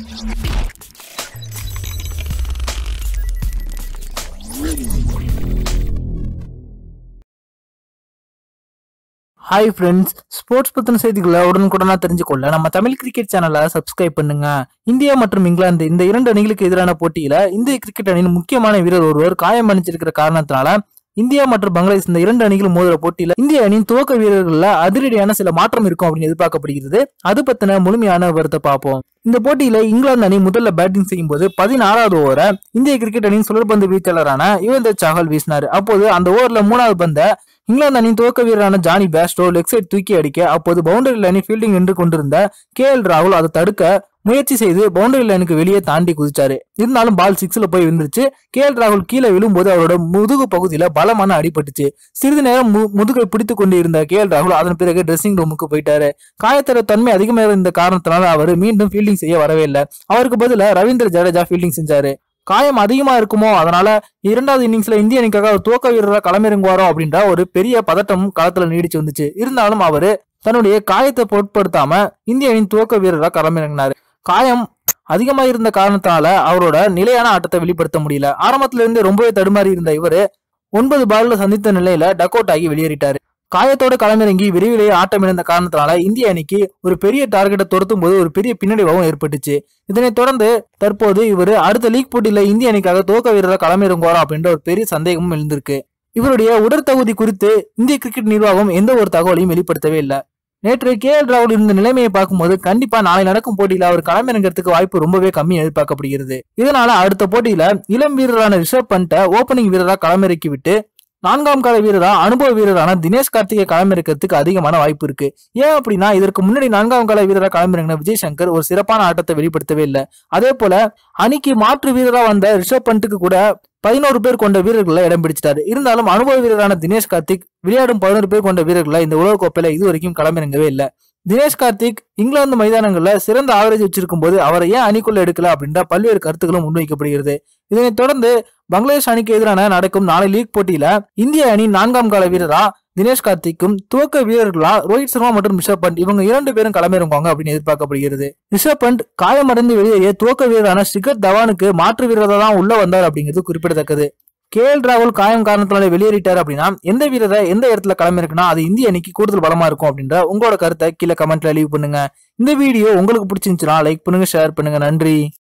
hi friends sports பத்தின செய்திகளை உடனுக்குடனா தெரிஞ்சுக்கொள்ள நம்ம தமிழ் கிரிக்கெட் சேனலை சப்ஸ்கிரைப் பண்ணுங்க இந்தியா மற்றும் இங்கிலாந்து இந்த இரண்டு அணிகளுக்கு எதிரான போட்டியில இந்திய கிரிக்கெட் அணியின் முக்கியமான வீரர் ஒருவர் காயம் அணிஞ்சிருக்கிற காரணத்தினால இந்தியா மற்றும் பங்களாதேஷ் இந்த இரண்டு அணிகளும் மோதுற போட்டியில இந்திய அணியின் துவக்க வீரர்கள்ல அதிரடியான சில மாற்றம் இருக்கும் அப்படின்னு எதிர்பார்க்கப்படுகிறது அது பத்தின முழுமையான விவரத்தை பார்ப்போம் இந்த போட்டியில இங்கிலாந்து அணி முதல்ல பேட்டிங் செய்யும் போது பதினாறாவது ஓவரை இந்திய கிரிக்கெட் அணியின் சுழற்பந்து வீச்சாளரான யுவந்தர் சாகல் வீசினார் அப்போது அந்த ஓவர்ல மூணாவது பந்தை இங்கிலாந்து அணியின் துவக்க வீரரான ஜானி பேஸ்டோ லெக் சைட் தூக்கி அடிக்க அப்போது பவுண்டரி லைனில் ஃபீல்டிங் நின்று கொண்டிருந்த கே எல் ராகுல் அதை தடுக்க முயற்சி செய்து பவுண்டரி லைனுக்கு வெளியே தாண்டி குதிச்சாரு இருந்தாலும் பால் சிக்ஸ்ல போய் விழுந்துருச்சு கே எல் ராகுல் கீழே விழும்போது அவரோட முதுகு பகுதியில பலமான அடிபட்டுச்சு சிறிது நேரம் மு- முதுகை பிடித்து கொண்டு இருந்த கே எல் ராகுல் அதன் பிறகு ட்ரெஸ்ஸிங் ரூமுக்கு போயிட்டாரு காயத்தர தன்மை அதிகமாக இருந்த காரணத்தினால அவர் மீண்டும் ஃபீல்டிங் செய்ய வரவே இல்லை அவருக்கு பதிலா ரவீந்திர ஜடேஜா ஃபீல்டிங் செஞ்சாரு காயம் அதிகமா இருக்குமோ அதனால இரண்டாவது இன்னிங்ஸ்ல இந்திய அணிக்காக ஒரு துவக்க வீரரா களமிறங்குவாரோ அப்படின்ற ஒரு பெரிய பதட்டமும் களத்துல நீடிச்சு வந்துச்சு இருந்தாலும் அவரு தன்னுடைய காயத்தை பொருட்படுத்தாம இந்திய அணியின் துவக்க வீரரா களமிறங்கினாரு காயம் அதிகமா இருந்த காரணத்தால அவரோட நிலையான ஆட்டத்தை வெளிப்படுத்த முடியல ஆரம்பத்துல இருந்து ரொம்பவே தடுமாறி இருந்த இவரு ஒன்பது பால்ல சந்தித்த நிலையில டக்கோட் ஆகி வெளியேறிட்டாரு காயத்தோட களமிறங்கி விரைவிலேயே ஆட்டம் இழந்த காரணத்தினால இந்திய அணிக்கு ஒரு பெரிய டார்கெட்டை துரத்தும் போது ஒரு பெரிய பின்னடைவாகவும் ஏற்பட்டுச்சு இதனைத் தொடர்ந்து தற்போது இவர் அடுத்த லீக் போட்டியில இந்திய அணிக்காக துவக்க வீரராக களமிறங்குவாரா அப்படின்ற ஒரு பெரிய சந்தேகமும் எழுந்திருக்கு இவருடைய உடற்தகுதி குறித்து இந்திய கிரிக்கெட் நிர்வாகம் எந்த ஒரு தகவலையும் வெளிப்படுத்தவே இல்லை நேற்று கே எல் ராகுல் இருந்த நிலைமையை பார்க்கும்போது கண்டிப்பா நாளை நடக்கும் போட்டியில அவர் களமிறங்கிறதுக்கு வாய்ப்பு ரொம்பவே கம்மி எதிர்பார்க்கப்படுகிறது இதனால அடுத்த போட்டியில இளம் வீரரான ரிஷப் பண்ட்டை ஓபனிங் வீரரா களமிறக்கி விட்டு நான்காம் கால வீரரா அனுபவ வீரரான தினேஷ் கார்த்திகை களமிறக்கிறதுக்கு அதிகமான வாய்ப்பு இருக்கு ஏன் அப்படின்னா இதற்கு முன்னாடி நான்காம் கால வீரரா களமிறங்கின விஜய் சங்கர் ஒரு சிறப்பான ஆட்டத்தை வெளிப்படுத்தவே இல்லை அதே போல அணிக்கு மாற்று வீரரா வந்த ரிஷப் பண்ட்டுக்கு கூட பதினோரு பேர் கொண்ட வீரர்களை இடம் பிடிச்சிட்டாரு இருந்தாலும் அனுபவ வீரரான தினேஷ் கார்த்திக் விளையாடும் பதினோரு பேர் கொண்ட வீரர்களை இந்த உலகக்கோப்பையில இதுவரைக்கும் களமிறங்கவே இல்லை தினேஷ் கார்த்திக் இங்கிலாந்து மைதானங்கள்ல சிறந்த ஆவரேஜ் வச்சிருக்கும் போது அவரை ஏன் அணிக்குள்ள எடுக்கல அப்படின்ற பல்வேறு கருத்துக்களும் முன்வைக்கப்படுகிறது இதனைத் தொடர்ந்து பங்களாதேஷ் அணிக்கு எதிரான நடக்கும் நாளை லீக் போட்டியில இந்திய அணி நான்காம் கால வீரரா தினேஷ் கார்த்திக்கும் துவக்க வீரர்களா ரோஹித் சர்மா மற்றும் ரிஷப் பண்ட் இவங்க இரண்டு பேரும் களமிறங்குவாங்க அப்படின்னு எதிர்பார்க்கப்படுகிறது ரிஷப் பண்ட் காயமடைந்து வெளியேறிய துவக்க வீரரான ஷிகர் தவானுக்கு மாற்று வீரராக தான் உள்ள வந்தார் அப்படிங்கிறது குறிப்பிடத்தக்கது கே எல் ராகுல் காயம் காரணத்தினால வெளியேறிட்டார் அப்படின்னா எந்த வீரரை எந்த இடத்துல களமிறக்குனா அது இந்திய அணிக்கு கூடுதல் பலமா இருக்கும் அப்படின்ற உங்களோட கருத்தை கீழே கமெண்ட்ல லீவ் பண்ணுங்க இந்த வீடியோ உங்களுக்கு பிடிச்சிருந்துச்சுன்னா லைக் பண்ணுங்க ஷேர் பண்ணுங்க நன்றி